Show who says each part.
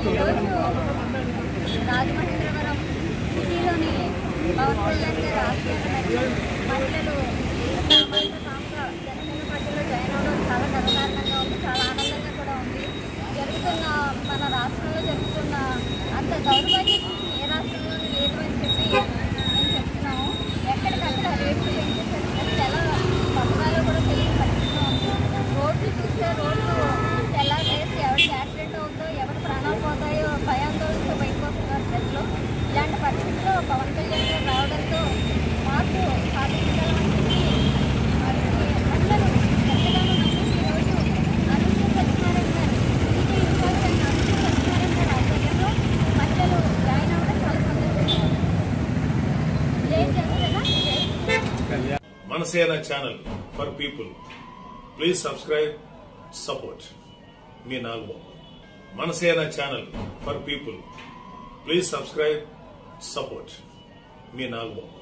Speaker 1: ఈరోజు రాజమహేంద్రవరం సిటీలోని పవన్ కళ్యాణ్ గారి ఆశయాలను మహిళలు సామాజిక సాంఘిక జనసేన పార్టీలో జాయిన్ అవ్వడం చాలా గర్వకారణంగా ఉంది చాలా ఆనందంగా కూడా ఉంది జరుగుతున్న మన రాష్ట్రంలో జరుగుతున్న అంత దౌర్భాగ్యం ఏ రాష్ట్రంలోనూ లేదు అని చెప్పి మేము చెప్తున్నాము ఎక్కడికక్కడ రేట్లు పెంచేసారు అసలు ఎలా పథకాలు కూడా తెలియని పరిస్థితిలో ఉంది రోడ్లు చూస్తే రోడ్లు ఎలా వేసి ఎవరికి యాక్సిడెంట్ అవుతుందో ఎవరి ప్రాణాలు పోతాయో భయాందోళనతో బయటకు వస్తున్నారు ప్రజలు ఇలాంటి పరిస్థితుల్లో పవన్ కళ్యాణ్ గారు రావడంతో మాకు సాధించగలమని చెప్పి వారికి మహిళలు ఎంతగానో నమ్మించి ఈరోజు అనుష్క సత్యనారాయణ గారు సిటీ ఇన్ఛార్జ్ అయిన అనుష్క సత్యనారాయణ గారి ఆధ్వర్యంలో మహిళలు జాయిన్ అవ్వడం చాలా సంతోషంగా ఉంది. జై జనసేన జై
Speaker 2: Manasena channel for people please subscribe support మీ Nagababu Manasena channel for people please subscribe support మీ నాగబాబు